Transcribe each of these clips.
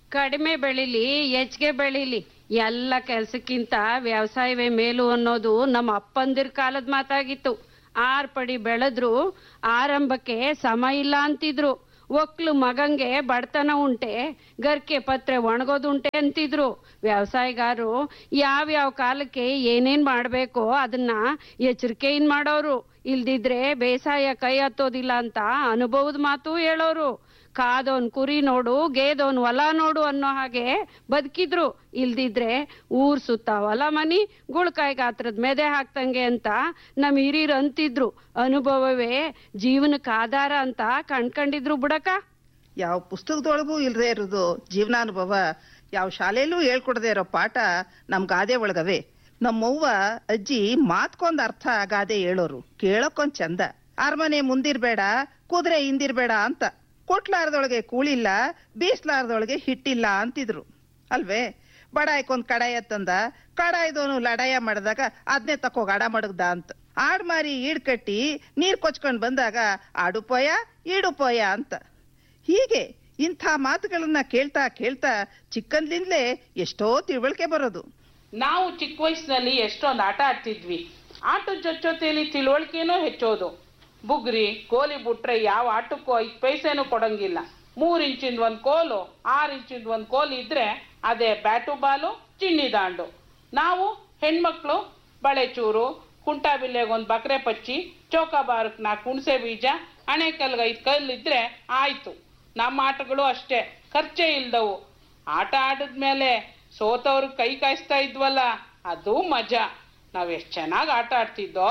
ಕಡಿಮೆ ಬೆಳಿಲಿ ಹೆಚ್ಚಿಗೆ ಬೆಳಿಲಿ ಎಲ್ಲ ಕೆಲ್ಸಕ್ಕಿಂತ ವ್ಯವಸಾಯವೇ ಮೇಲು ಅನ್ನೋದು ನಮ್ಮ ಅಪ್ಪಂದಿರ ಕಾಲದ ಮಾತಾಗಿತ್ತು ಆರ್ ಪಡಿ ಬೆಳೆದ್ರು ಆರಂಭಕ್ಕೆ ಸಮ ಇಲ್ಲ ಅಂತಿದ್ರು ಒಕ್ಲು ಮಗಂಗೆ ಬಡತನ ಉಂಟೆ ಗರ್ಕೆ ಪತ್ರೆ ಒಣಗೋದುಂಟೆ ಅಂತಿದ್ರು ವ್ಯವಸಾಯಗಾರರು ಯಾವ್ಯಾವ ಕಾಲಕ್ಕೆ ಏನೇನ್ ಮಾಡ್ಬೇಕೋ ಅದನ್ನ ಎಚ್ಚರಿಕೆಯಿಂದ ಮಾಡೋರು ಇಲ್ದಿದ್ರೆ ಬೇಸಾಯ ಕೈ ಹತ್ತೋದಿಲ್ಲ ಅಂತ ಅನುಭವದ ಮಾತು ಹೇಳೋರು ಕಾದೋನ್ ಕುರಿ ನೋಡು ಗೇದೋನ್ ಹೊಲ ನೋಡು ಅನ್ನೋ ಹಾಗೆ ಬದುಕಿದ್ರು ಇಲ್ದಿದ್ರೆ ಊರ್ ಸುತ್ತ ಹೊಲ ಮನಿ ಗುಳ್ಕಾಯಿ ಗಾತ್ರದ ಮೆದೆ ಹಾಕ್ತಂಗೆ ಅಂತ ನಮ್ ಹಿರಿಯರು ಅಂತಿದ್ರು ಅನುಭವವೇ ಜೀವನಕ್ಕೆ ಆಧಾರ ಅಂತ ಕಣ್ಕಂಡಿದ್ರು ಬುಡಕ ಯಾವ ಪುಸ್ತಕದೊಳಗೂ ಇಲ್ದೇ ಇರೋದು ಜೀವನಾನುಭವ ಯಾವ ಶಾಲೆಯಲ್ಲೂ ಹೇಳ್ಕೊಡದೇ ಇರೋ ಪಾಠ ನಮ್ ಗಾದೆ ಒಳಗವೆ ನಮ್ಮವ್ವ ಅಜ್ಜಿ ಮಾತ್ಕೊಂದ್ ಅರ್ಥ ಗಾದೆ ಹೇಳೋರು ಕೇಳಕ್ಕೊಂದ್ ಚಂದ ಅರಮನೆ ಮುಂದಿರ್ಬೇಡ ಕುದುರೆ ಹಿಂದಿರ್ಬೇಡ ಅಂತ ಕೊಟ್ಲಾರ್ದೊಳಗೆ ಕೂಳಿಲ್ಲ ಬೀಸ್ಲಾರ್ದೊಳಗೆ ಹಿಟ್ಟಿಲ್ಲ ಅಂತಿದ್ರು ಅಲ್ವೇ ಬಡಾಯ್ಕೊಂದ್ ಕಡಾಯ ತಂದ ಕಡಾಯ್ದವನು ಲಡಾಯ ಮಾಡಿದಾಗ ಅದ್ನೇ ತಕೋಗ್ ಅಡ ಮಡಗ್ದ ಅಂತ ಆಡ್ ಮಾರಿ ಈಡ್ ಕಟ್ಟಿ ನೀರ್ ಕೊಚ್ಕೊಂಡ್ ಬಂದಾಗ ಆಡುಪೋಯ ಈಡುಪೋಯ ಅಂತ ಹೀಗೆ ಇಂಥ ಮಾತುಗಳನ್ನ ಕೇಳ್ತಾ ಕೇಳ್ತಾ ಚಿಕ್ಕಂದ್ಲಿಂದಲೇ ಎಷ್ಟೋ ತಿಳುವಳಿಕೆ ಬರೋದು ನಾವು ಚಿಕ್ಕ ವಯಸ್ಸಿನಲ್ಲಿ ಎಷ್ಟೊಂದು ಆಟ ಆಡ್ತಿದ್ವಿ ಆಟದ ಜೊತೆಲಿ ತಿಳುವಳಿಕೆನೂ ಹೆಚ್ಚೋದು ಬುಗ್ರಿ ಗೋಲಿ ಬಿಟ್ರೆ ಯಾವ ಆಟಕ್ಕೂ ಐದು ಪೈಸೆನೂ ಕೊಡಂಗಿಲ್ಲ ಮೂರ್ ಇಂಚಿಂದ ಒಂದ್ ಕೋಲು ಆರ್ ಇಂಚಿಂದ ಒಂದ್ ಕೋಲು ಇದ್ರೆ ಅದೇ ಬ್ಯಾಟು ಬಾಲು ಚಿನ್ನಿ ದಾಂಡು ನಾವು ಹೆಣ್ಮಕ್ಳು ಬಳೆಚೂರು ಕುಂಟಾಬಿಲ್ಲೆಗೆ ಒಂದ್ ಬಕ್ರೆ ಪಚ್ಚಿ ಚೌಕಾಬಾರಕ್ ನಾಲ್ಕು ಹುಣಸೆ ಬೀಜ ಅಣೆಕಲ್ಗೆ ಐದು ಕಲ್ಲಿದ್ರೆ ಆಯ್ತು ನಮ್ಮ ಆಟಗಳು ಅಷ್ಟೇ ಖರ್ಚೇ ಇಲ್ದವು ಆಟ ಆಡಿದ್ಮೇಲೆ ಸೋತವ್ರು ಕೈ ಕಾಯಿಸ್ತಾ ಇದ್ವಲ್ಲ ಅದು ಮಜಾ ನಾವ್ ಎಷ್ಟ್ ಚೆನ್ನಾಗ್ ಆಟ ಆಡ್ತಿದ್ದೋ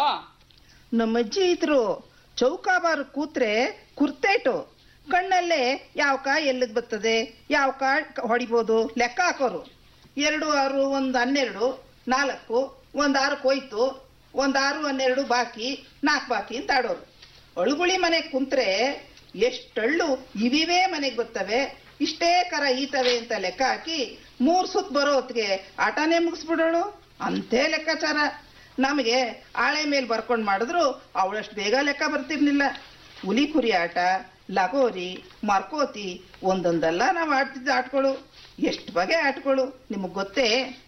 ನಮ್ಮ ಅಜ್ಜಿ ಇದ್ರು ಚೌಕಾಬಾರು ಕೂತ್ರೆ ಕುರ್ತೇಟು ಕಣ್ಣಲ್ಲೇ ಯಾವ ಕಾ ಎಲ್ಲಿಗ್ ಬರ್ತದೆ ಯಾವ ಕಾ ಹೊಡಿಬೋದು ಲೆಕ್ಕ ಹಾಕೋರು ಎರಡು ಆರು ಒಂದು ಹನ್ನೆರಡು ನಾಲ್ಕು ಒಂದು ಆರು ಹೋಯ್ತು ಒಂದು ಆರು ಹನ್ನೆರಡು ಬಾಕಿ ನಾಲ್ಕು ಬಾಕಿ ಅಂತ ಆಡೋರು ಅಳುಗುಳಿ ಮನೆಗೆ ಕುಂತ್ರೆ ಎಷ್ಟಳ್ಳು ಇವಿವೇ ಮನೆಗೆ ಬರ್ತವೆ ಇಷ್ಟೇ ಕರ ಈತವೆ ಅಂತ ಲೆಕ್ಕ ಹಾಕಿ ಮೂರ್ ಸುತ್ತ ಬರೋ ಹೊತ್ತಿಗೆ ಆಟನೇ ಮುಗಿಸ್ಬಿಡೋಳು ಅಂತೇ ಲೆಕ್ಕಾಚಾರ ನಮಗೆ ಆಳೆ ಮೇಲೆ ಬರ್ಕೊಂಡು ಮಾಡಿದ್ರು ಅವಳಷ್ಟು ಬೇಗ ಲೆಕ್ಕ ಬರ್ತಿರ್ಲಿಲ್ಲ ಹುಲಿ ಕುರಿ ಆಟ ಲಗೋರಿ ಮರ್ಕೋತಿ ಒಂದೊಂದಲ್ಲ ನಾವು ಆಡ್ತಿದ್ದ ಆಟಗಳು ಎಷ್ಟು ಬಗೆ ಆಟಗಳು ನಿಮಗೆ ಗೊತ್ತೇ